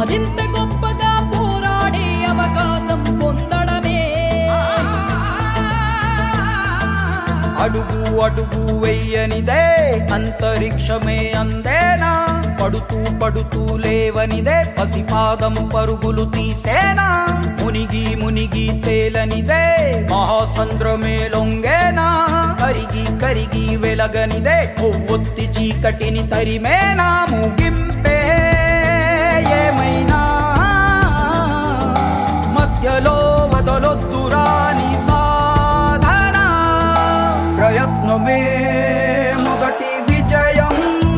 మరింత గొప్పగా పోరాడే అవకాశం పొందడమే అడుగు అడుగు వెయ్యనిదే అంతరిక్షమే అందేనా పడుతూ పడుతూ లేవనిదే పసిపాదం పరుగులు తీసేనా మునిగి మునిగి తేలనిదే మహాసంద్రమే లొంగేనా కరిగి కరిగి వెలగనిదే కొవ్వొత్తి చీకటిని తరిమేనా ముగింపే ఏమైనా మధ్యలో వదలొద్దురాని సాధన ప్రయత్నమే మొదటి విజయం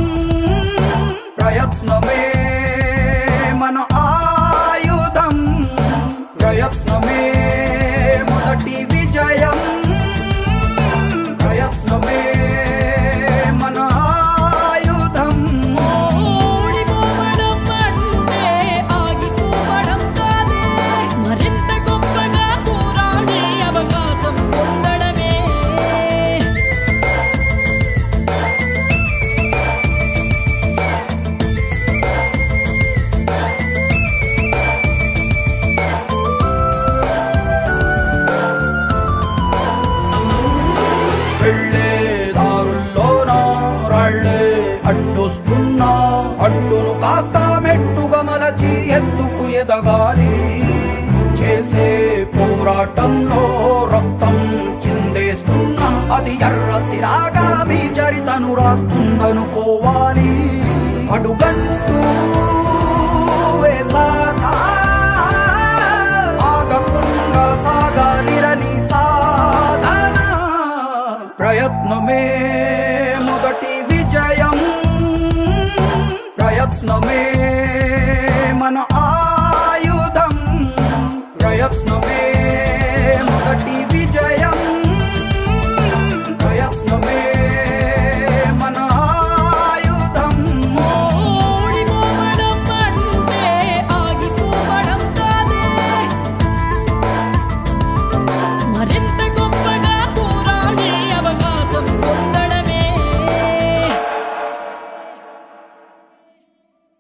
ప్రయత్నమే మన ఆయుధం ప్రయత్నమే మొదటి విజయం ప్రయత్నమే మన ఆయుధం ఓడిపోవడం అంటే ఆగిపోవడం కాదే మరింత గొప్పగా పోరాడే అవకాశం పొందడమే వెళ్ళే దారుల్లోన రాళ్ళే అడ్డొస్తున్నా అడ్డును కాస్త మెట్టుగా మలచి ఎత్తుకు ఎదగాలి చేసే పోరాటంలో రక్తం చిందేస్తున్నా అది ఎర్ర సిరాగా మీ చరితను రాస్తుందనుకోవాలి అడుగంటూ వేసాక ఆగకుండా సాగాలిరని సాధన ప్రయత్నమే మొదటి విజయం ప్రయత్నమే మన ఆయుధం ప్రయత్నమే